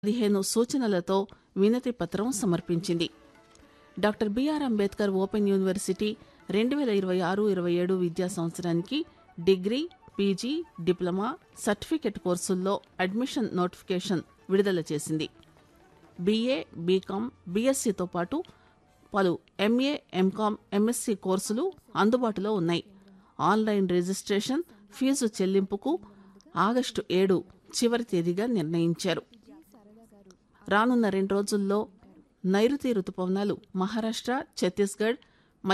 పదిహేను సూచనలతో వినతి పత్రం సమర్పించింది doctor B R Ambedkar open university రెండు వేల ఇరవై ఆరు ఇరవై ఏడు విద్యా సంవత్సరానికి డిగ్రీ పీజీ డిప్లొమా సర్టిఫికెట్ కోర్సుల్లో అడ్మిషన్ నోటిఫికేషన్ విడుదల చేసింది బీఏ బీకాం బీఎస్సీతో పాటు పలు ఎంఏ ఎంకాం ఎంఎస్సీ కోర్సులు అందుబాటులో ఉన్నాయి ఆన్లైన్ రిజిస్ట్రేషన్ ఫీజు చెల్లింపుకు ఆగస్టు ఏడు చివరి తేదీగా నిర్ణయించారు రానున్న రెండు రోజుల్లో నైరుతి రుతుపవనాలు మహారాష్ట్ర ఛత్తీస్గఢ్